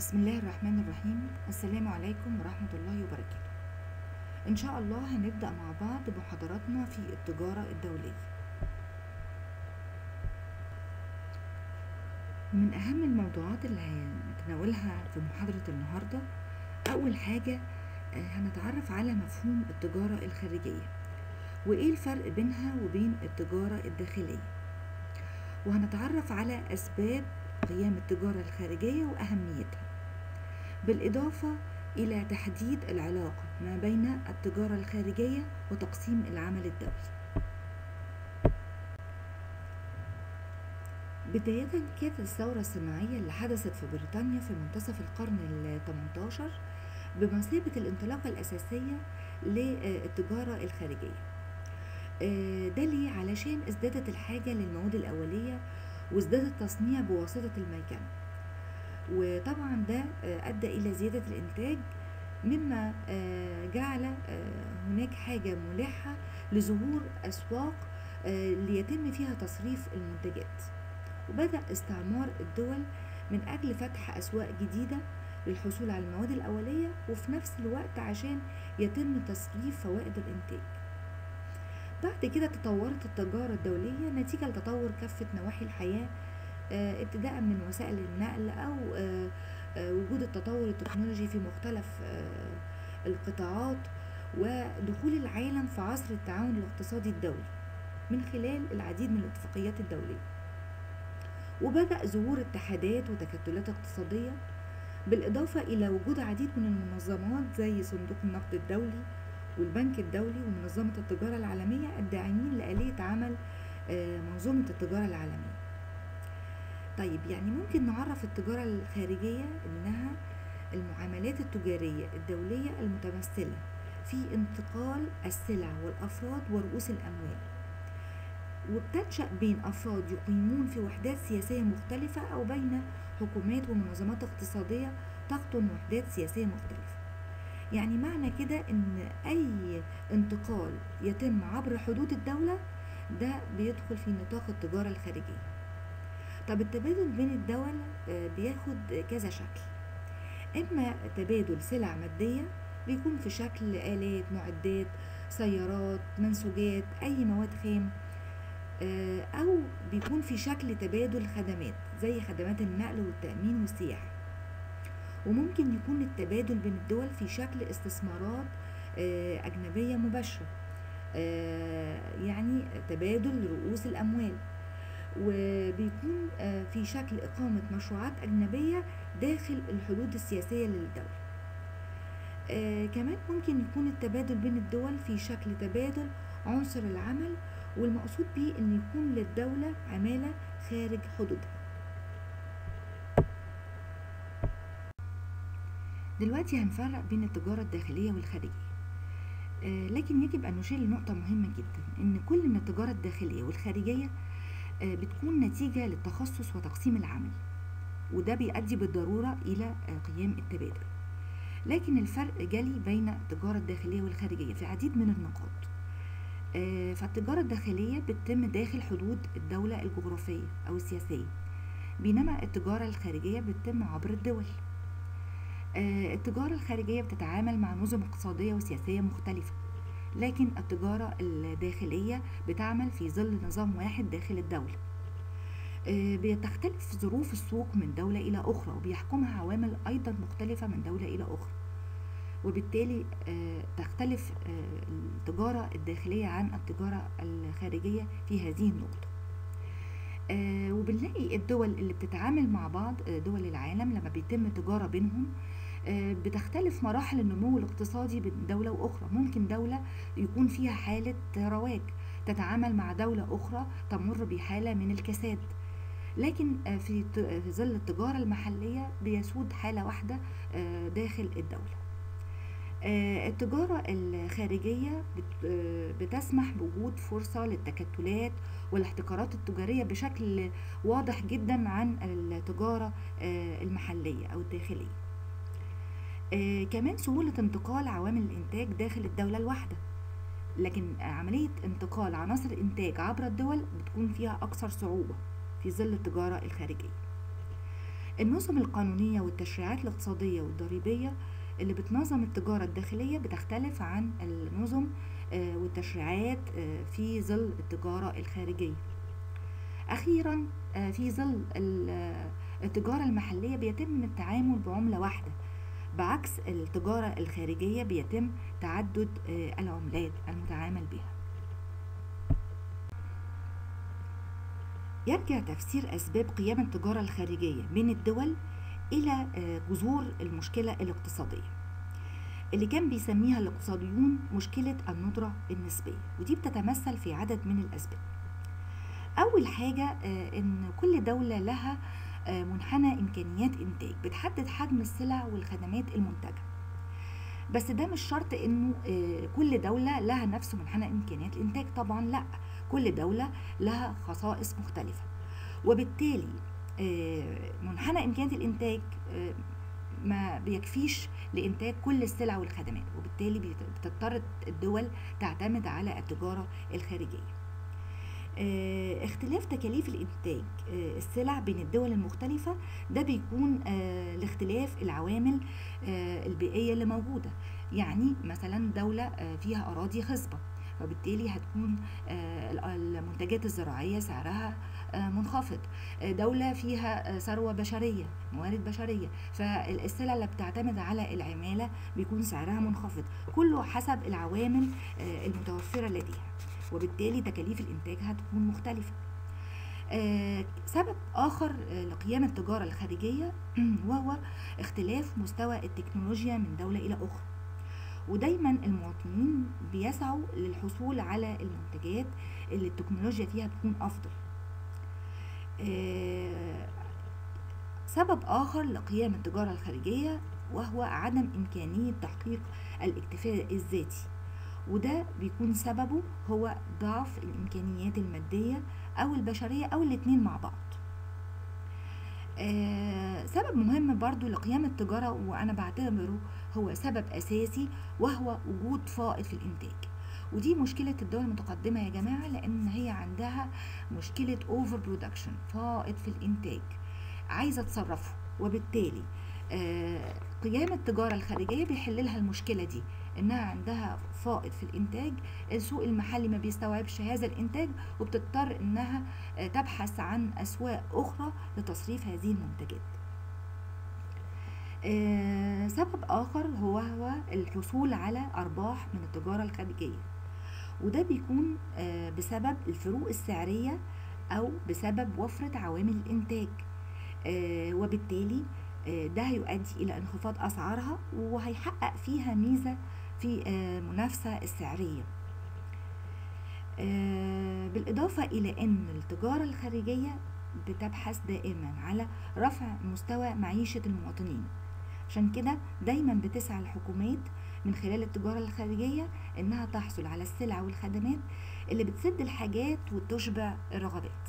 بسم الله الرحمن الرحيم السلام عليكم ورحمة الله وبركاته إن شاء الله هنبدأ مع بعض محاضراتنا في التجارة الدولية من أهم الموضوعات اللي هنتناولها في محاضرة النهاردة أول حاجة آه، هنتعرف على مفهوم التجارة الخارجية وإيه الفرق بينها وبين التجارة الداخلية وهنتعرف على أسباب قيام التجارة الخارجية وأهميتها بالإضافة إلى تحديد العلاقة ما بين التجارة الخارجية وتقسيم العمل الدولي بداية كانت الثورة الصناعية اللي حدثت في بريطانيا في منتصف القرن ال 18 بمثابة الانطلاقة الأساسية للتجارة الخارجية آه، ده ليه علشان ازدادت الحاجة للمواد الأولية وازداد التصنيع بواسطة الميكنة وطبعا ده آه، أدى إلى زيادة الإنتاج مما آه، جعل آه، هناك حاجة ملحة لظهور أسواق آه، ليتم فيها تصريف المنتجات وبدأ استعمار الدول من أجل فتح أسواق جديدة للحصول على المواد الأولية وفي نفس الوقت عشان يتم تصريف فوائد الإنتاج بعد كده تطورت التجارة الدولية نتيجة لتطور كافة نواحي الحياة آه، ابتداء من وسائل النقل أو آه، آه، وجود التطور التكنولوجي في مختلف آه، القطاعات ودخول العالم في عصر التعاون الاقتصادي الدولي من خلال العديد من الاتفاقيات الدولية وبدأ ظهور اتحادات وتكتلات اقتصادية بالإضافة إلى وجود عديد من المنظمات زي صندوق النقد الدولي والبنك الدولي ومنظمة التجارة العالمية الداعمين لآلية عمل آه، منظومة التجارة العالمية طيب يعني ممكن نعرف التجارة الخارجية إنها المعاملات التجارية الدولية المتمثلة في انتقال السلع والأفراد ورؤوس الأموال وبتنشأ بين أفراد يقيمون في وحدات سياسية مختلفة أو بين حكومات ومنظمات اقتصادية تقطن وحدات سياسية مختلفة يعني معنى كده ان اي انتقال يتم عبر حدود الدولة ده بيدخل في نطاق التجارة الخارجية طب التبادل بين الدول آه، بياخد كذا شكل اما تبادل سلع مادية بيكون في شكل آلات معدات سيارات منسوجات اي مواد خام آه، او بيكون في شكل تبادل خدمات زي خدمات النقل والتأمين والسياحة وممكن يكون التبادل بين الدول في شكل استثمارات آه، أجنبية مباشرة آه، يعني تبادل رؤوس الأموال وبيكون آه، في شكل إقامة مشروعات أجنبية داخل الحدود السياسية للدولة آه، كمان ممكن يكون التبادل بين الدول في شكل تبادل عنصر العمل والمقصود بيه أن يكون للدولة عمالة خارج حدودها دلوقتي هنفرق بين التجارة الداخلية والخارجية آه، لكن يجب أن نشير لنقطة مهمة جدا إن كل من التجارة الداخلية والخارجية آه، بتكون نتيجة للتخصص وتقسيم العمل وده بيؤدي بالضرورة إلى آه، قيام التبادل لكن الفرق جلي بين التجارة الداخلية والخارجية في عديد من النقاط آه، فالتجارة الداخلية بتتم داخل حدود الدولة الجغرافية أو السياسية بينما التجارة الخارجية بتتم عبر الدول آه، التجارة الخارجية بتتعامل مع نظم اقتصادية وسياسية مختلفة لكن التجارة الداخلية بتعمل في ظل نظام واحد داخل الدولة آه، بتختلف ظروف السوق من دولة إلى أخرى وبيحكمها عوامل أيضا مختلفة من دولة إلى أخرى وبالتالي آه، تختلف آه، التجارة الداخلية عن التجارة الخارجية في هذه النقطة آه، وبنلاقي الدول اللي بتتعامل مع بعض آه، دول العالم لما بيتم تجارة بينهم آه، بتختلف مراحل النمو الاقتصادي بين دولة وأخرى ممكن دولة يكون فيها حالة رواج تتعامل مع دولة أخرى تمر بحالة من الكساد لكن آه، في ت- في ظل التجارة المحلية بيسود حالة واحدة آه، داخل الدولة آه، التجارة الخارجية بت- آه، بتسمح بوجود فرصة للتكتلات والاحتكارات التجارية بشكل واضح جدا عن التجارة آه، المحلية أو الداخلية آه، كمان سهولة انتقال عوامل الإنتاج داخل الدولة الواحدة لكن عملية انتقال عناصر الإنتاج عبر الدول بتكون فيها أكثر صعوبة في ظل التجارة الخارجية النظم القانونية والتشريعات الاقتصادية والضريبية اللي بتنظم التجارة الداخلية بتختلف عن النظم آه، والتشريعات آه، في ظل التجارة الخارجية أخيرا آه، في ظل التجارة المحلية بيتم التعامل بعملة واحدة بعكس التجارة الخارجية بيتم تعدد العملات المتعامل بها يرجع تفسير أسباب قيام التجارة الخارجية بين الدول إلى جذور المشكلة الاقتصادية اللي كان بيسميها الاقتصاديون مشكلة الندرة النسبية ودي بتتمثل في عدد من الأسباب أول حاجة آه، إن كل دولة لها آه، منحنى إمكانيات إنتاج بتحدد حجم السلع والخدمات المنتجة بس ده مش شرط إنه آه، كل دولة لها نفس منحنى إمكانيات الإنتاج طبعا لأ كل دولة لها خصائص مختلفة وبالتالي منحنى إمكانيات الإنتاج ما بيكفيش لإنتاج كل السلع والخدمات وبالتالي بتضطر الدول تعتمد على التجارة الخارجية اه اختلاف تكاليف الانتاج اه السلع بين الدول المختلفة ده بيكون اه لاختلاف العوامل اه البيئية اللي موجودة يعني مثلا دولة اه فيها أراضي خصبة وبالتالي هتكون اه المنتجات الزراعية سعرها آه، منخفض آه، دولة فيها آه، ثروة بشرية موارد بشرية فالسلع اللي بتعتمد على العمالة بيكون سعرها منخفض كله حسب العوامل المتوفرة لديها وبالتالي تكاليف الإنتاج هتكون مختلفة سبب آخر لقيام التجارة الخارجية وهو اختلاف مستوى التكنولوجيا من دولة إلى أخرى ودايما المواطنين بيسعوا للحصول على المنتجات اللي التكنولوجيا فيها بتكون أفضل آه، سبب آخر لقيام التجارة الخارجية وهو عدم إمكانية تحقيق الاكتفاء الذاتي وده بيكون سببه هو ضعف الإمكانيات المادية أو البشرية أو الاتنين مع بعض آه سبب مهم برضو لقيام التجارة وأنا بعتبره هو سبب أساسي وهو وجود فائض في الإنتاج ودي مشكلة الدول المتقدمة يا جماعة لأن هي عندها مشكلة اوفر برودكشن فائض في الإنتاج عايزة تصرفه وبالتالي آه قيام التجارة الخارجية بيحل لها المشكلة دي انها عندها فائض في الانتاج السوق المحلي ما بيستوعبش هذا الانتاج وبتضطر انها آه تبحث عن اسواق اخرى لتصريف هذه المنتجات آه سبب اخر هو هو الحصول على ارباح من التجارة الخارجية وده بيكون آه، بسبب الفروق السعرية أو بسبب وفرة عوامل الإنتاج آه، وبالتالي آه، ده هيؤدي إلى انخفاض أسعارها وهيحقق فيها ميزة في المنافسة السعرية بالإضافة إلى أن التجارة الخارجية بتبحث دائما على رفع مستوى معيشة المواطنين عشان كده دايما بتسعى الحكومات من خلال التجارة الخارجية إنها تحصل على السلع والخدمات اللي بتسد الحاجات وتشبع الرغبات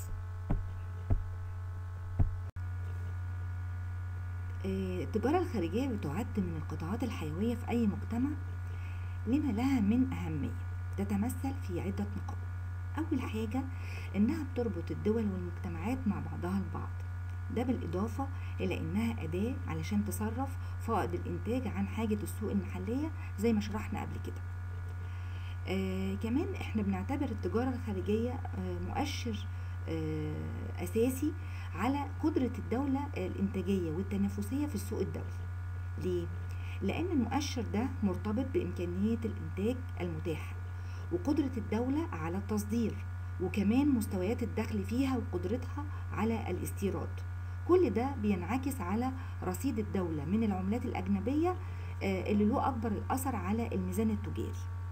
آه، التجارة الخارجية بتعد من القطاعات الحيوية في أي مجتمع لما لها من أهمية تتمثل في عدة نقاط أول حاجة إنها بتربط الدول والمجتمعات مع بعضها البعض ده بالإضافة إلى إنها أداة علشان تصرف فائض الإنتاج عن حاجة السوق المحلية زي ما شرحنا قبل كده آه كمان احنا بنعتبر التجارة الخارجية آه مؤشر آه أساسي على قدرة الدولة الإنتاجية والتنافسية في السوق الدولي ليه؟ لأن المؤشر ده مرتبط بإمكانية الإنتاج المتاحة وقدرة الدولة على التصدير وكمان مستويات الدخل فيها وقدرتها على الاستيراد كل ده بينعكس على رصيد الدولة من العملات الأجنبية آه، اللي له أكبر الأثر على الميزان التجاري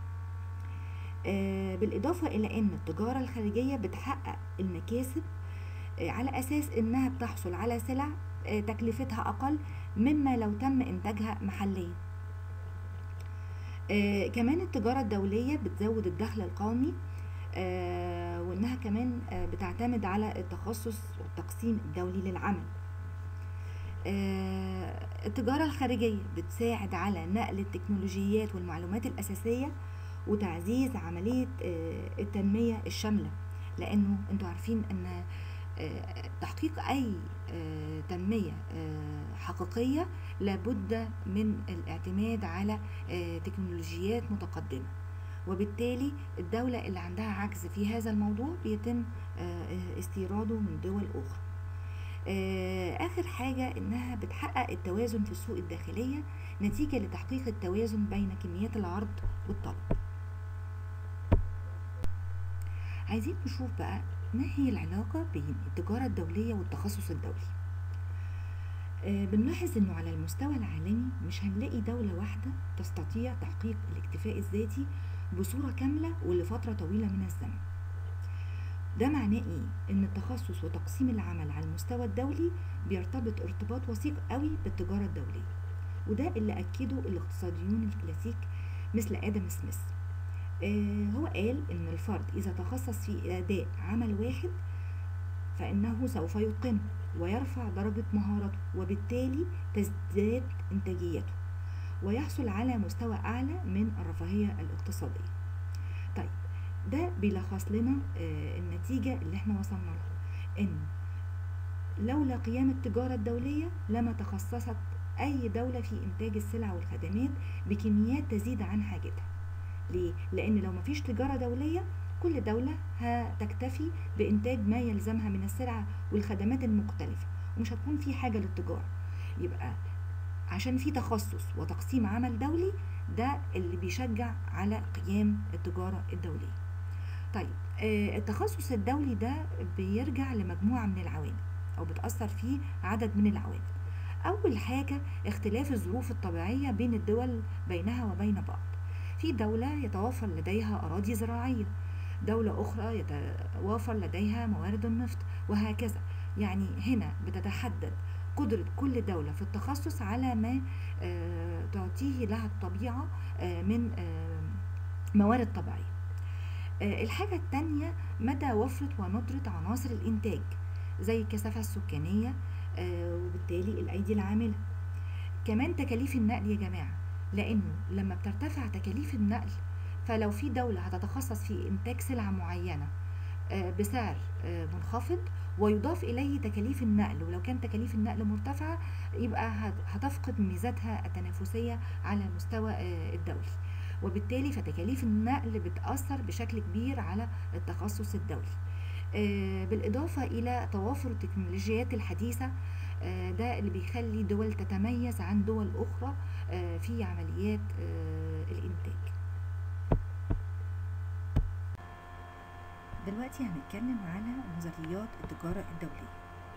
آه، بالإضافة إلى أن التجارة الخارجية بتحقق المكاسب آه، على أساس أنها بتحصل على سلع تكلفتها أقل مما لو تم إنتاجها محليا كمان التجارة الدولية بتزود الدخل القومي آه، وانها كمان آه، بتعتمد على التخصص والتقسيم الدولي للعمل آه، التجارة الخارجية بتساعد على نقل التكنولوجيات والمعلومات الأساسية وتعزيز عملية التنمية الشاملة لأنه انتوا عارفين أن آه، تحقيق أي آه، تنمية آه، حقيقية لابد من الاعتماد على آه، تكنولوجيات متقدمة وبالتالي الدولة اللي عندها عجز في هذا الموضوع بيتم آه، استيراده من دول أخرى آه، آخر حاجة إنها بتحقق التوازن في السوق الداخلية نتيجة لتحقيق التوازن بين كميات العرض والطلب عايزين نشوف بقى ما هي العلاقة بين التجارة الدولية والتخصص الدولي آه، بنلاحظ انه على المستوى العالمي مش هنلاقي دولة واحدة تستطيع تحقيق الاكتفاء الذاتي بصورة كاملة ولفترة طويلة من الزمن ده معناه ايه؟ ان التخصص وتقسيم العمل على المستوى الدولي بيرتبط ارتباط وثيق قوي بالتجارة الدولية وده اللي اكده الاقتصاديون الكلاسيك مثل ادم سميث آه هو قال ان الفرد اذا تخصص في اداء عمل واحد فانه سوف يتقنه ويرفع درجة مهارته وبالتالي تزداد انتاجيته ويحصل على مستوى اعلى من الرفاهية الاقتصادية طيب ده بيلخص لنا آه، النتيجة اللي احنا وصلنا لها ان لولا قيام التجارة الدولية لما تخصصت أي دولة في إنتاج السلع والخدمات بكميات تزيد عن حاجتها ليه؟ لأن لو مفيش تجارة دولية كل دولة هتكتفي بإنتاج ما يلزمها من السلع والخدمات المختلفة ومش هتكون في حاجة للتجارة يبقى عشان في تخصص وتقسيم عمل دولي ده اللي بيشجع على قيام التجارة الدولية طيب آه، التخصص الدولي ده بيرجع لمجموعة من العوامل أو بتأثر فيه عدد من العوامل أول حاجة اختلاف الظروف الطبيعية بين الدول بينها وبين بعض في دولة يتوفر لديها أراضي زراعية دولة أخرى يتوافر لديها موارد النفط وهكذا يعني هنا بتتحدد قدرة كل دولة في التخصص على ما آه، تعطيه لها الطبيعة آه، من آه، موارد طبيعية آه، الحاجة التانية مدى وفرة وندرة عناصر الإنتاج زي الكثافة السكانية آه، وبالتالي الأيدي العاملة كمان تكاليف النقل يا جماعة لأنه لما بترتفع تكاليف النقل فلو في دولة هتتخصص في إنتاج سلعة معينة آه، بسعر آه، منخفض ويضاف إليه تكاليف النقل ولو كان تكاليف النقل مرتفعة يبقى هت- هتفقد ميزاتها التنافسية على المستوى آه، الدولي وبالتالي فتكاليف النقل بتأثر بشكل كبير على التخصص الدولي آه، بالإضافة إلى توافر التكنولوجيات الحديثة آه، ده اللي بيخلي دول تتميز عن دول أخرى آه، في عمليات آه، الإنتاج دلوقتي هنتكلم على نظريات التجارة الدولية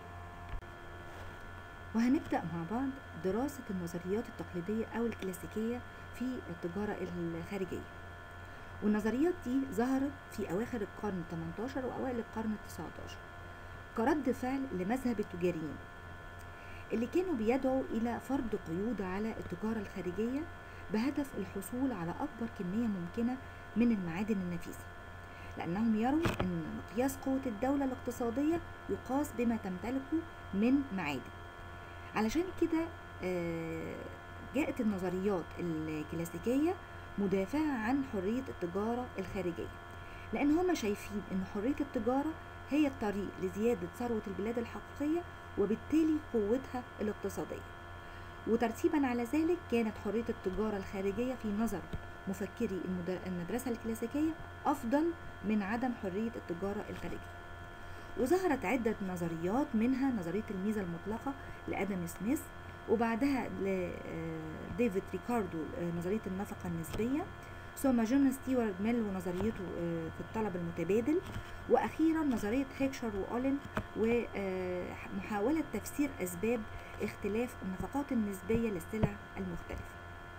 وهنبدأ مع بعض دراسة النظريات التقليدية أو الكلاسيكية في التجارة الخارجية والنظريات دي ظهرت في أواخر القرن 18 وأوائل القرن 19 كرد فعل لمذهب التجاريين اللي كانوا بيدعوا إلى فرض قيود على التجارة الخارجية بهدف الحصول على أكبر كمية ممكنة من المعادن النفيسة لأنهم يروا أن مقياس قوة الدولة الاقتصادية يقاس بما تمتلكه من معادن علشان كده آه، جاءت النظريات الكلاسيكية مدافعة عن حرية التجارة الخارجية لأن هما شايفين أن حرية التجارة هي الطريق لزيادة ثروة البلاد الحقيقية وبالتالي قوتها الاقتصادية وترتيبا على ذلك كانت حرية التجارة الخارجية في نظر مفكري المد- المدرسة الكلاسيكية أفضل من عدم حرية التجارة الخارجية وظهرت عدة نظريات منها نظرية الميزة المطلقة لآدم سميث وبعدها لديفيد ريكاردو آه، نظرية النفقة النسبية ثم جون ستيوارت ميل ونظريته آه، في الطلب المتبادل وأخيرا نظرية هيكشر وأولين ومحاولة تفسير أسباب اختلاف النفقات النسبية للسلع المختلفة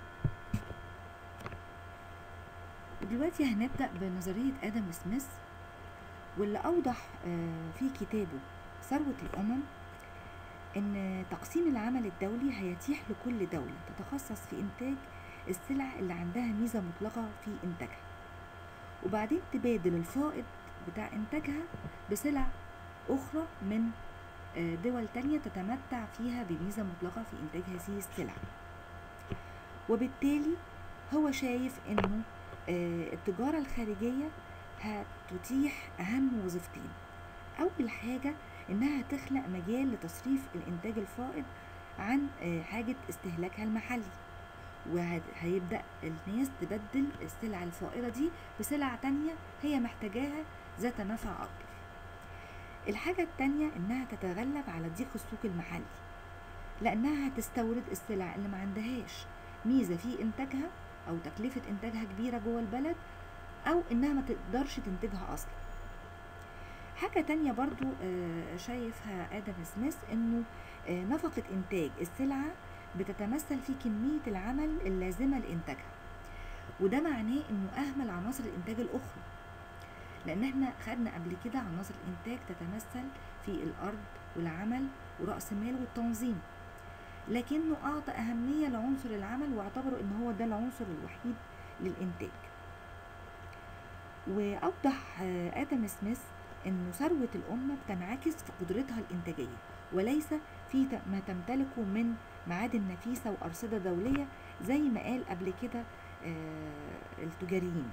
دلوقتي هنبدأ بنظرية آدم سميث واللي أوضح آه، في كتابه ثروة الأمم إن تقسيم العمل الدولي هيتيح لكل دولة تتخصص في إنتاج السلع اللي عندها ميزة مطلقة في إنتاجها وبعدين تبادل الفائض بتاع إنتاجها بسلع أخرى من آه، دول تانية تتمتع فيها بميزة مطلقة في إنتاج هذه السلع وبالتالي هو شايف إنه آه، التجارة الخارجية هتتيح أهم وظيفتين أول حاجة إنها تخلق مجال لتصريف الإنتاج الفائض عن آه، حاجة استهلاكها المحلي وهيبدأ الناس تبدل السلع الفائضة دي بسلع تانية هي محتاجاها ذات نفع أكبر الحاجة التانية إنها تتغلب على ضيق السوق المحلي لأنها هتستورد السلع اللي ما عندهاش ميزة في إنتاجها أو تكلفة إنتاجها كبيرة جوه البلد أو إنها ما تقدرش تنتجها أصلا حاجة تانية برضو آه، شايفها آدم سميث إنه آه، نفقة إنتاج السلعة بتتمثل في كمية العمل اللازمة لإنتاجها وده معناه إنه أهمل عناصر الإنتاج الأخرى لأن احنا خدنا قبل كده عناصر الإنتاج تتمثل في الأرض والعمل ورأس المال والتنظيم لكنه أعطى أهمية لعنصر العمل واعتبره إن هو ده العنصر الوحيد للإنتاج وأوضح آه، آدم سميث إنه ثروة الأمة بتنعكس في قدرتها الإنتاجية وليس في ت- ما تمتلكه من معادن نفيسة وأرصدة دولية زي ما قال قبل كده آه، التجاريين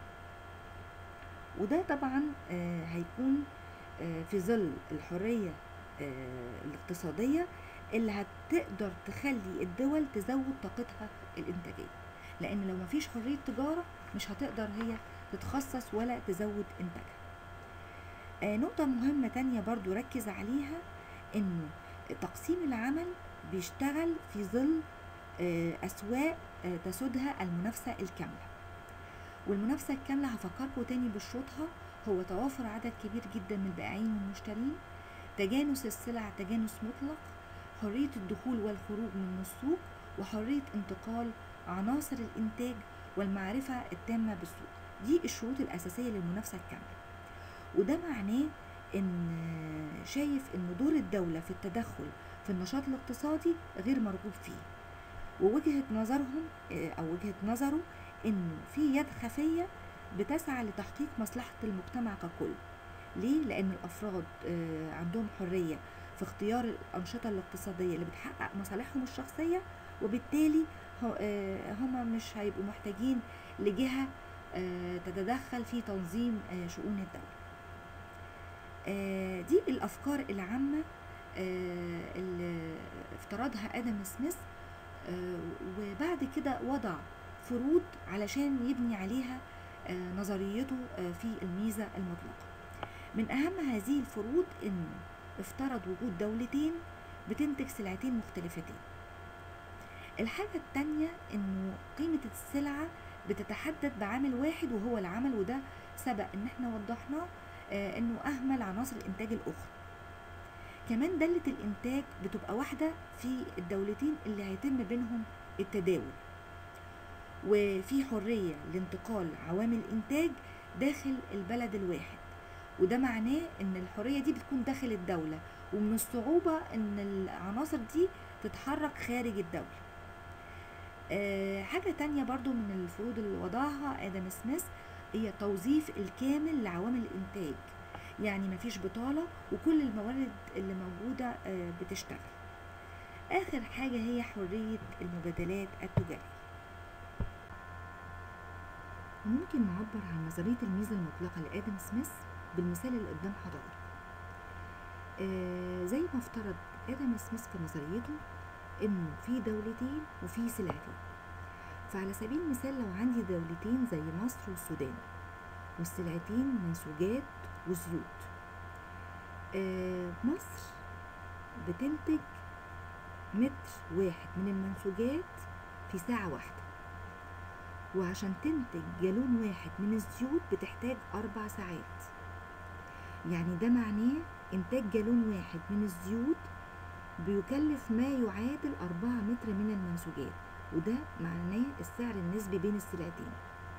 وده طبعا آه، هيكون آه، في ظل الحرية آه، الاقتصادية اللي هتقدر تخلي الدول تزود طاقتها الإنتاجية لأن لو مفيش حرية تجارة مش هتقدر هي تتخصص ولا تزود إنتاجها آه، نقطة مهمة تانية برضو ركز عليها إنه تقسيم العمل بيشتغل في ظل آه، أسواق آه، تسودها المنافسة الكاملة والمنافسة الكاملة هفكركم تاني بشروطها هو توافر عدد كبير جدا من البائعين والمشترين تجانس السلع تجانس مطلق حرية الدخول والخروج من السوق وحرية انتقال عناصر الإنتاج والمعرفة التامة بالسوق دي الشروط الأساسية للمنافسة الكاملة وده معناه ان شايف ان دور الدولة في التدخل في النشاط الاقتصادي غير مرغوب فيه ووجهة نظرهم آه، او وجهة نظره انه في يد خفية بتسعى لتحقيق مصلحة المجتمع ككل ليه؟ لأن الأفراد آه، عندهم حرية في اختيار الأنشطة الاقتصادية اللي بتحقق مصالحهم الشخصية وبالتالي هو- آه، هما مش هيبقوا محتاجين لجهة آه، تتدخل في تنظيم آه، شؤون الدولة آه، دي الأفكار العامة آه، اللي افترضها آدم سميث آه، وبعد كده وضع فروض علشان يبني عليها آه، نظريته آه، في الميزة المطلقة من أهم هذه الفروض إنه افترض وجود دولتين بتنتج سلعتين مختلفتين الحاجة التانية إنه قيمة السلعة بتتحدد بعامل واحد وهو العمل وده سبق إن احنا وضحناه آه، إنه أهمل عناصر الإنتاج الأخرى كمان دالة الإنتاج بتبقى واحدة في الدولتين اللي هيتم بينهم التداول وفي حرية لانتقال عوامل الإنتاج داخل البلد الواحد وده معناه ان الحرية دي بتكون داخل الدولة ومن الصعوبة ان العناصر دي تتحرك خارج الدولة آه حاجة تانية برضو من الفروض اللي وضعها آدم سميث هي توظيف الكامل لعوامل الإنتاج يعني مفيش بطالة وكل الموارد اللي موجودة آه بتشتغل آخر حاجة هي حرية المبادلات التجارية وممكن نعبر عن نظرية الميزة المطلقة لآدم سميث بالمثال اللي قدام حضرتك آه زي ما افترض آدم سميث في نظريته إنه في دولتين وفي سلعتين فعلى سبيل المثال لو عندي دولتين زي مصر والسودان والسلعتين منسوجات وزيوت آه مصر بتنتج متر واحد من المنسوجات في ساعة واحدة وعشان تنتج جالون واحد من الزيوت بتحتاج أربع ساعات يعني ده معناه إنتاج جالون واحد من الزيوت بيكلف ما يعادل أربعة متر من المنسوجات وده معناه السعر النسبي بين السلعتين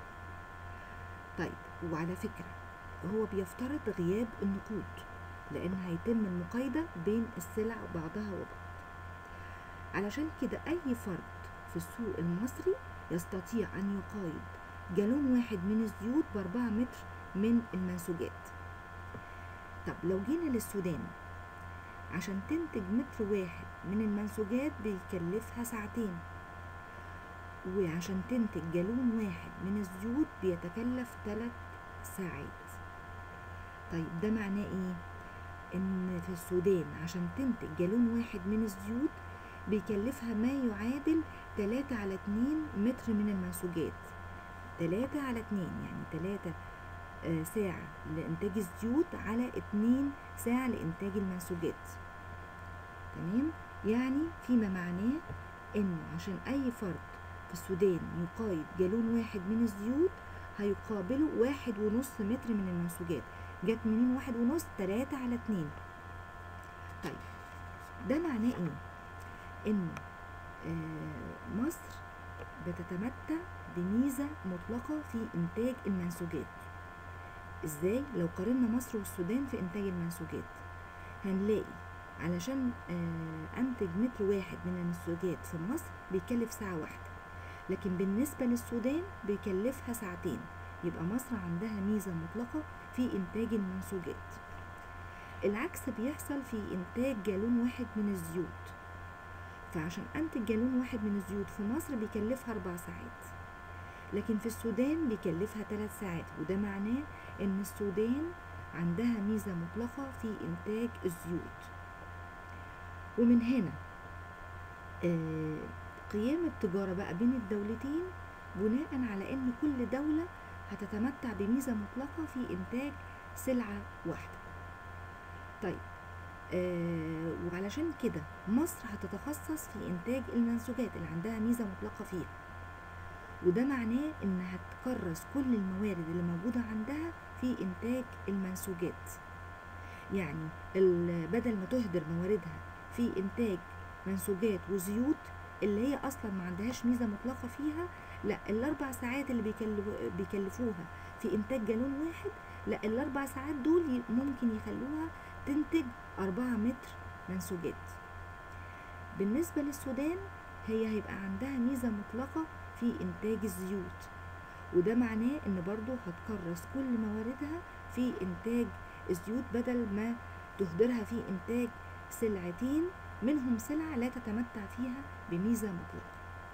طيب وعلى فكرة هو بيفترض غياب النقود لأن هيتم المقايضة بين السلع بعضها وبعض علشان كده أي فرد في السوق المصري يستطيع أن يقايض جالون واحد من الزيوت بأربعة متر من المنسوجات طب لو جينا للسودان عشان تنتج متر واحد من المنسوجات بيكلفها ساعتين وعشان تنتج جالون واحد من الزيوت بيتكلف ثلاث ساعات طيب ده معناه ايه ان في السودان عشان تنتج جالون واحد من الزيوت بيكلفها ما يعادل 3 على 2 متر من المنسوجات 3 على 2 يعني 3 ساعة لإنتاج الزيوت على 2 ساعة لإنتاج المنسوجات تمام يعني فيما معناه إنه عشان أي فرد في السودان يقايد جالون واحد من الزيوت هيقابله واحد ونص متر من المنسوجات جت منين واحد ونص تلاتة على اتنين طيب ده معناه ايه ان آه مصر بتتمتع بميزة مطلقة في انتاج المنسوجات ازاي لو قارنا مصر والسودان في انتاج المنسوجات هنلاقي علشان آه انتج متر واحد من المنسوجات في مصر بيكلف ساعة واحدة لكن بالنسبة للسودان بيكلفها ساعتين يبقى مصر عندها ميزة مطلقة في إنتاج المنسوجات العكس بيحصل في إنتاج جالون واحد من الزيوت فعشان أنتج جالون واحد من الزيوت في مصر بيكلفها أربع ساعات لكن في السودان بيكلفها ثلاث ساعات وده معناه إن السودان عندها ميزة مطلقة في إنتاج الزيوت ومن هنا آه قيام التجارة بقى بين الدولتين بناء على ان كل دولة هتتمتع بميزة مطلقة في انتاج سلعة واحدة طيب آه وعلشان كده مصر هتتخصص في انتاج المنسوجات اللي عندها ميزة مطلقة فيها وده معناه انها تكرس كل الموارد اللي موجودة عندها في انتاج المنسوجات يعني بدل ما تهدر مواردها في انتاج منسوجات وزيوت اللي هي اصلا ما عندهاش ميزه مطلقه فيها لا الاربع ساعات اللي بيكلفو بيكلفوها في انتاج جالون واحد لا الاربع ساعات دول ممكن يخلوها تنتج أربعة متر منسوجات بالنسبة للسودان هي هيبقى عندها ميزة مطلقة في إنتاج الزيوت وده معناه إن برضو هتكرس كل مواردها في إنتاج الزيوت بدل ما تهدرها في إنتاج سلعتين منهم سلع لا تتمتع فيها بميزة مطلقة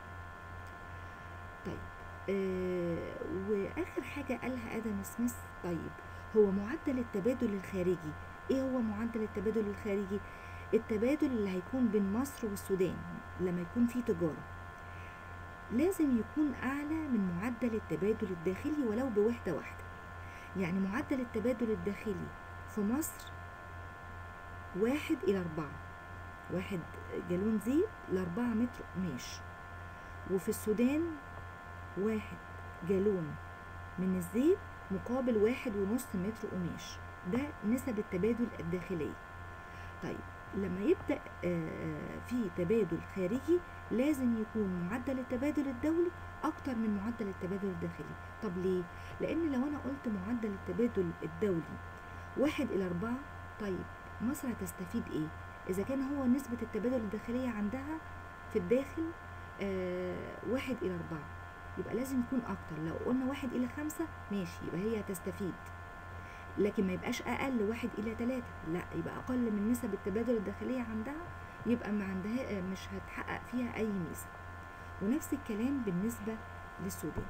طيب آه وآخر حاجة قالها آدم سميث طيب هو معدل التبادل الخارجي ايه هو معدل التبادل الخارجي التبادل اللي هيكون بين مصر والسودان لما يكون في تجارة لازم يكون أعلى من معدل التبادل الداخلي ولو بوحدة واحدة يعني معدل التبادل الداخلي في مصر واحد إلى أربعة واحد جالون زيت لأربعة متر قماش وفي السودان واحد جالون من الزيت مقابل واحد ونص متر قماش ده نسب التبادل الداخلية طيب لما يبدأ في تبادل خارجي لازم يكون معدل التبادل الدولي أكتر من معدل التبادل الداخلي طب ليه؟ لأن لو أنا قلت معدل التبادل الدولي واحد إلى أربعة طيب مصر هتستفيد إيه؟ إذا كان هو نسبة التبادل الداخلية عندها في الداخل آه واحد إلى أربعة يبقى لازم يكون أكتر لو قلنا واحد إلى خمسة ماشي يبقى هي هتستفيد لكن ما يبقاش أقل واحد إلى تلاتة لا يبقى أقل من نسب التبادل الداخلية عندها يبقى ما عندها مش هتحقق فيها أي ميزة ونفس الكلام بالنسبة للسودان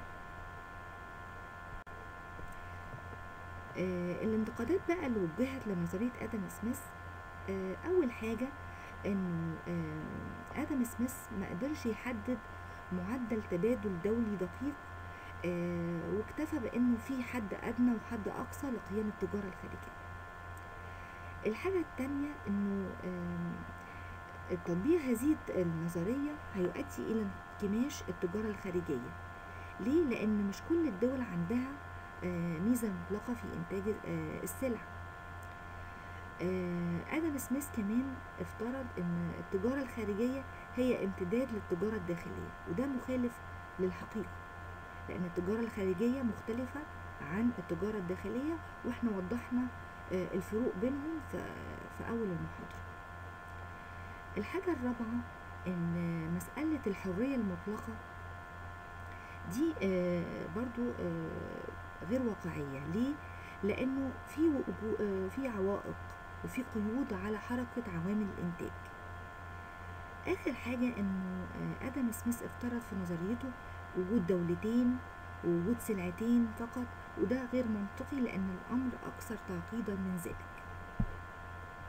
آه الانتقادات بقى اللي وجهت لنظرية آدم سميث آه أول حاجة إنه آه آدم سميث ما قدرش يحدد معدل تبادل دولي دقيق آه واكتفى بأنه في حد أدنى وحد أقصى لقيام التجارة الخارجية الحاجة التانية إنه آه تطبيق هذه النظرية هيؤدي إلى انكماش التجارة الخارجية ليه؟ لأن مش كل الدول عندها آه ميزة مطلقة في إنتاج آه السلع آه آدم سميث كمان افترض ان التجارة الخارجية هي امتداد للتجارة الداخلية وده مخالف للحقيقة لأن التجارة الخارجية مختلفة عن التجارة الداخلية واحنا وضحنا آه الفروق بينهم في, في أول المحاضرة الحاجة الرابعة ان مسألة الحرية المطلقة دي آه برضو غير واقعية ليه؟ لأنه في في عوائق وفي قيود على حركة عوامل الإنتاج آخر حاجة إنه آدم سميث افترض في نظريته وجود دولتين ووجود سلعتين فقط وده غير منطقي لأن الأمر أكثر تعقيدا من ذلك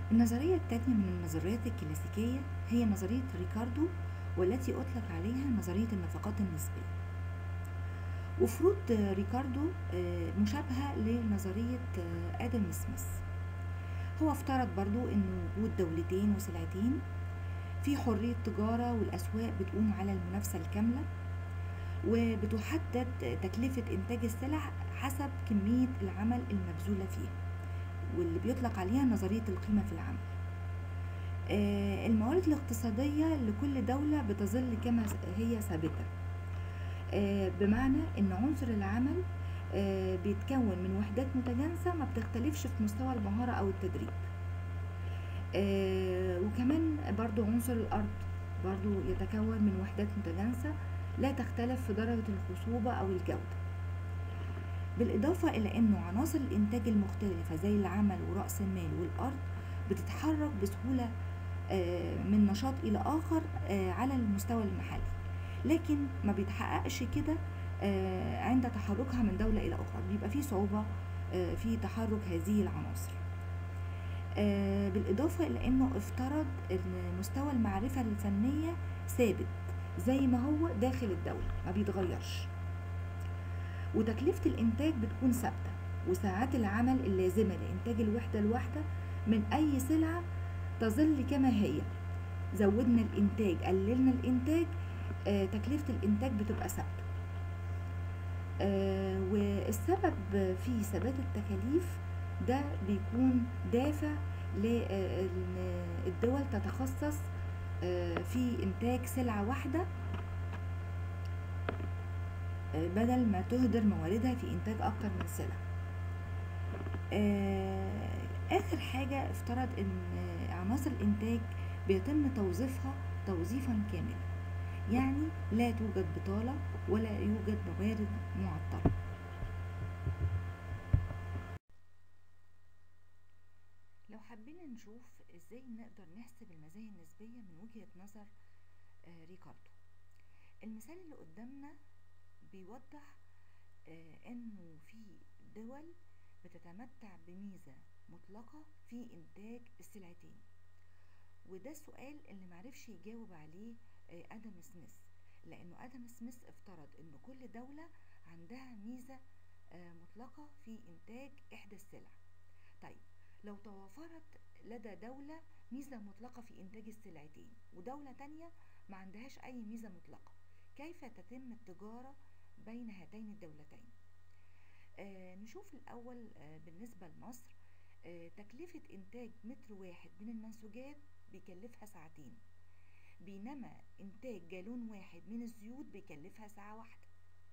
النظرية التانية من النظريات الكلاسيكية هي نظرية ريكاردو والتي أطلق عليها نظرية النفقات النسبية وفروض ريكاردو آه، مشابهة لنظرية آه، آدم سميث هو افترض برضو ان وجود دولتين وسلعتين في حرية تجارة والأسواق بتقوم على المنافسة الكاملة وبتحدد تكلفة إنتاج السلع حسب كمية العمل المبذولة فيها واللي بيطلق عليها نظرية القيمة في العمل آه، الموارد الاقتصادية لكل دولة بتظل كما هي ثابتة آه، بمعنى ان عنصر العمل آه، بيتكون من وحدات متجانسة ما بتختلفش في مستوى المهارة او التدريب آه، وكمان برضو عنصر الارض برضو يتكون من وحدات متجانسة لا تختلف في درجة الخصوبة او الجودة بالإضافة إلى أنه عناصر الإنتاج المختلفة زي العمل ورأس المال والأرض بتتحرك بسهولة آه، من نشاط إلى آخر آه، على المستوى المحلي لكن ما بيتحققش كده آه، عند تحركها من دولة إلى أخرى بيبقى في صعوبة آه، في تحرك هذه العناصر آه، بالإضافة إلى أنه افترض أن مستوى المعرفة الفنية ثابت زي ما هو داخل الدولة ما بيتغيرش وتكلفة الإنتاج بتكون ثابتة وساعات العمل اللازمة لإنتاج الوحدة الواحدة من أي سلعة تظل كما هي زودنا الإنتاج قللنا الإنتاج آه، تكلفة الإنتاج بتبقى ثابتة آه، والسبب في ثبات التكاليف ده بيكون دافع للدول تتخصص آه، في إنتاج سلعة واحدة آه، بدل ما تهدر مواردها في إنتاج أكتر من سلعة آه، آخر حاجة افترض إن عناصر الإنتاج بيتم توظيفها توظيفا كاملا يعني لا توجد بطالة ولا يوجد موارد معطلة لو حبينا نشوف ازاي نقدر نحسب المزايا النسبية من وجهة نظر آه، ريكاردو المثال اللي قدامنا بيوضح آه، انه في دول بتتمتع بميزة مطلقة في انتاج السلعتين وده السؤال اللي معرفش يجاوب عليه آه، ادم سميث لانه ادم سميث افترض ان كل دولة عندها ميزة آه، مطلقة في انتاج احدى السلع طيب لو توافرت لدى دولة ميزة مطلقة في إنتاج السلعتين ودولة تانية ما عندهاش أي ميزة مطلقة كيف تتم التجارة بين هاتين الدولتين آه نشوف الأول آه بالنسبة لمصر آه تكلفة إنتاج متر واحد من المنسوجات بيكلفها ساعتين بينما إنتاج جالون واحد من الزيوت بيكلفها ساعة واحدة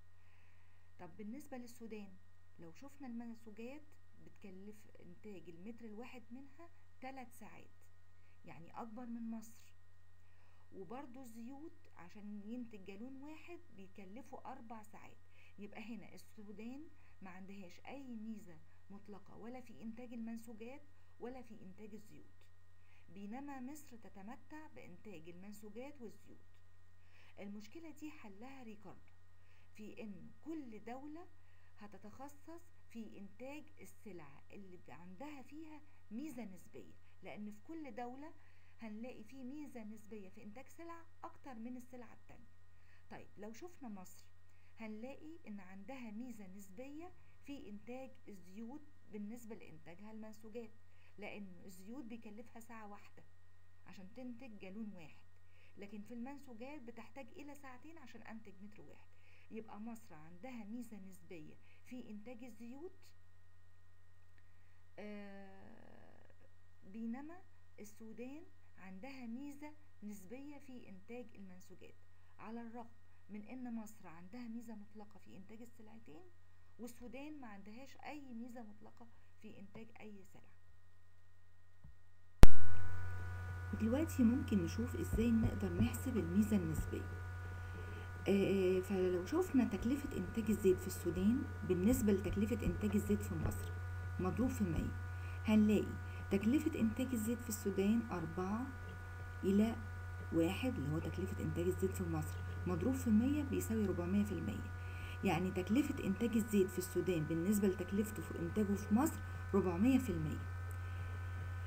طب بالنسبة للسودان لو شفنا المنسوجات بتكلف إنتاج المتر الواحد منها ثلاث ساعات يعني أكبر من مصر وبرضو الزيوت عشان ينتج جالون واحد بيكلفوا أربع ساعات يبقى هنا السودان ما عندهاش أي ميزة مطلقة ولا في إنتاج المنسوجات ولا في إنتاج الزيوت بينما مصر تتمتع بإنتاج المنسوجات والزيوت المشكلة دي حلها ريكاردو في إن كل دولة هتتخصص في إنتاج السلع اللي عندها فيها ميزة نسبية لأن في كل دولة هنلاقي فيه ميزة نسبية في إنتاج سلع أكتر من السلعة التانية طيب لو شفنا مصر هنلاقي إن عندها ميزة نسبية في إنتاج الزيوت بالنسبة لإنتاجها المنسوجات لأن الزيوت بيكلفها ساعة واحدة عشان تنتج جالون واحد لكن في المنسوجات بتحتاج إلى ساعتين عشان أنتج متر واحد يبقى مصر عندها ميزة نسبية في إنتاج الزيوت آه بينما السودان عندها ميزة نسبية في إنتاج المنسوجات على الرغم من إن مصر عندها ميزة مطلقة في إنتاج السلعتين والسودان ما عندهاش أي ميزة مطلقة في إنتاج أي سلعة دلوقتي ممكن نشوف إزاي نقدر نحسب الميزة النسبية آه، فلو شفنا تكلفة إنتاج الزيت في السودان بالنسبة لتكلفة إنتاج الزيت في مصر مضروب في مية هنلاقي تكلفة إنتاج الزيت في السودان أربعة إلى واحد اللي هو تكلفة إنتاج الزيت في مصر مضروب في مية بيساوي ربعمية في المية يعني تكلفة إنتاج الزيت في السودان بالنسبة لتكلفته في إنتاجه في مصر ربعمية في المية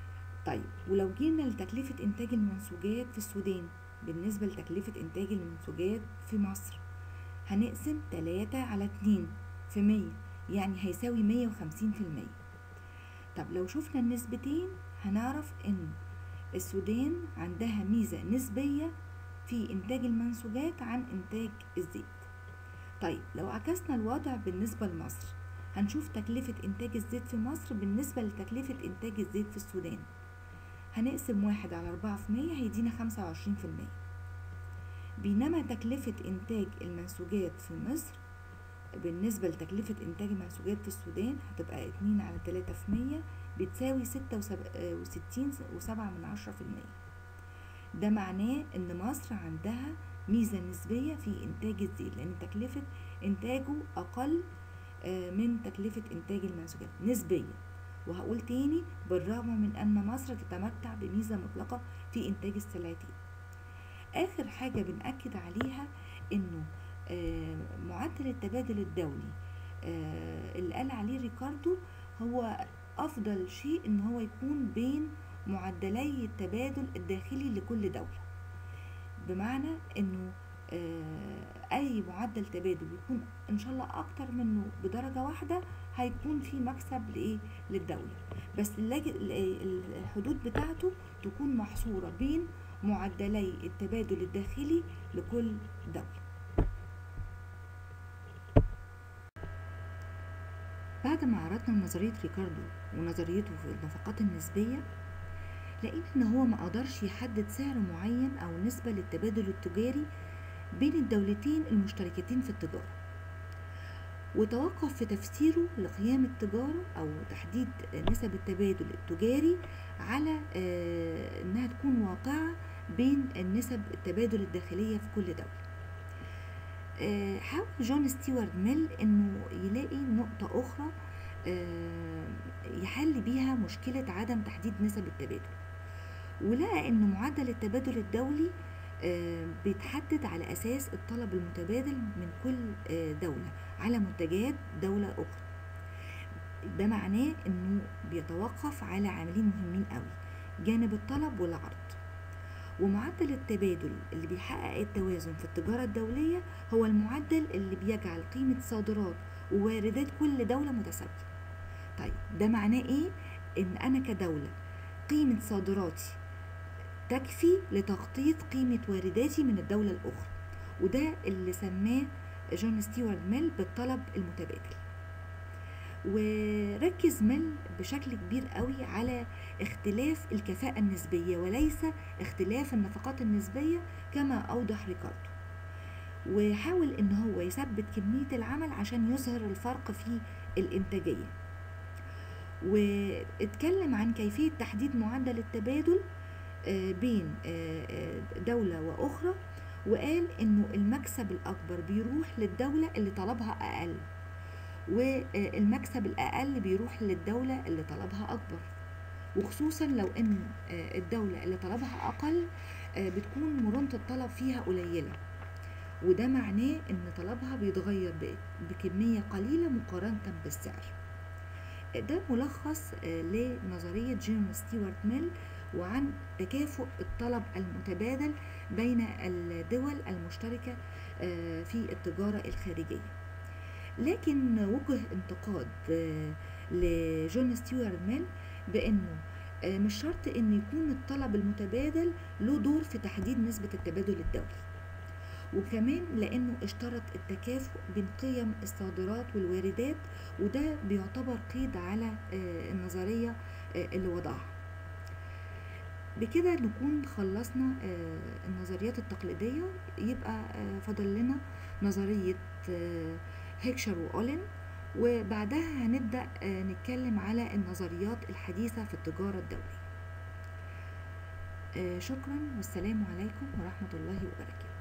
طيب ولو جينا لتكلفة إنتاج المنسوجات في السودان بالنسبة لتكلفة إنتاج المنسوجات في مصر هنقسم تلاتة على اتنين في مية يعني هيساوي مية وخمسين في المية طب لو شفنا النسبتين هنعرف إن السودان عندها ميزة نسبية في إنتاج المنسوجات عن إنتاج الزيت طيب لو عكسنا الوضع بالنسبة لمصر هنشوف تكلفة إنتاج الزيت في مصر بالنسبة لتكلفة إنتاج الزيت في السودان هنقسم واحد على أربعة في مية هيدينا خمسة وعشرين في المية بينما تكلفة إنتاج المنسوجات في مصر بالنسبة لتكلفة إنتاج المنسوجات في السودان هتبقى اتنين على تلاتة في مية بتساوي ستة وستين وسبعة من عشرة في المية ده معناه إن مصر عندها ميزة نسبية في إنتاج الزيت لأن تكلفة إنتاجه أقل من تكلفة إنتاج المنسوجات نسبيا وهقول تاني بالرغم من أن مصر تتمتع بميزة مطلقة في إنتاج السلعتين آخر حاجة بنأكد عليها إنه معدل التبادل الدولي اللي قال عليه ريكاردو هو أفضل شيء إن هو يكون بين معدلي التبادل الداخلي لكل دولة بمعنى إنه اي معدل تبادل يكون ان شاء الله اكتر منه بدرجة واحدة هيكون في مكسب لايه للدولة بس الحدود بتاعته تكون محصورة بين معدلي التبادل الداخلي لكل دولة بعد ما عرضنا نظرية ريكاردو ونظريته في النفقات النسبية لقينا ان هو ما قدرش يحدد سعر معين او نسبة للتبادل التجاري بين الدولتين المشتركتين في التجارة وتوقف في تفسيره لقيام التجارة أو تحديد نسب التبادل التجاري على إنها تكون واقعة بين النسب التبادل الداخلية في كل دولة حاول جون ستيوارت ميل إنه يلاقي نقطة أخرى يحل بيها مشكلة عدم تحديد نسب التبادل ولقى إن معدل التبادل الدولي بيتحدد على أساس الطلب المتبادل من كل دولة على منتجات دولة أخرى ده معناه إنه بيتوقف على عاملين مهمين قوي جانب الطلب والعرض ومعدل التبادل اللي بيحقق التوازن في التجارة الدولية هو المعدل اللي بيجعل قيمة صادرات وواردات كل دولة متساوية طيب ده معناه ايه ان انا كدولة قيمة صادراتي تكفي لتغطية قيمة وارداتي من الدولة الأخرى وده اللي سماه جون ستيوارت ميل بالطلب المتبادل وركز ميل بشكل كبير قوي على اختلاف الكفاءة النسبية وليس اختلاف النفقات النسبية كما أوضح ريكاردو وحاول ان هو يثبت كمية العمل عشان يظهر الفرق في الانتاجية واتكلم عن كيفية تحديد معدل التبادل بين دولة وأخرى وقال إنه المكسب الأكبر بيروح للدولة اللي طلبها أقل والمكسب الأقل بيروح للدولة اللي طلبها أكبر وخصوصا لو إن الدولة اللي طلبها أقل بتكون مرونة الطلب فيها قليلة وده معناه إن طلبها بيتغير بكمية قليلة مقارنة بالسعر ده ملخص لنظرية جون ستيوارت ميل وعن تكافؤ الطلب المتبادل بين الدول المشتركة في التجارة الخارجية لكن وجه انتقاد لجون ستيوارت ميل بأنه مش شرط ان يكون الطلب المتبادل له دور في تحديد نسبة التبادل الدولي وكمان لانه اشترط التكافؤ بين قيم الصادرات والواردات وده بيعتبر قيد على النظرية اللي وضعها بكده نكون خلصنا النظريات التقليدية يبقى فاضل لنا نظرية هيكشر وأولين وبعدها هنبدأ نتكلم على النظريات الحديثة في التجارة الدولية شكرا والسلام عليكم ورحمة الله وبركاته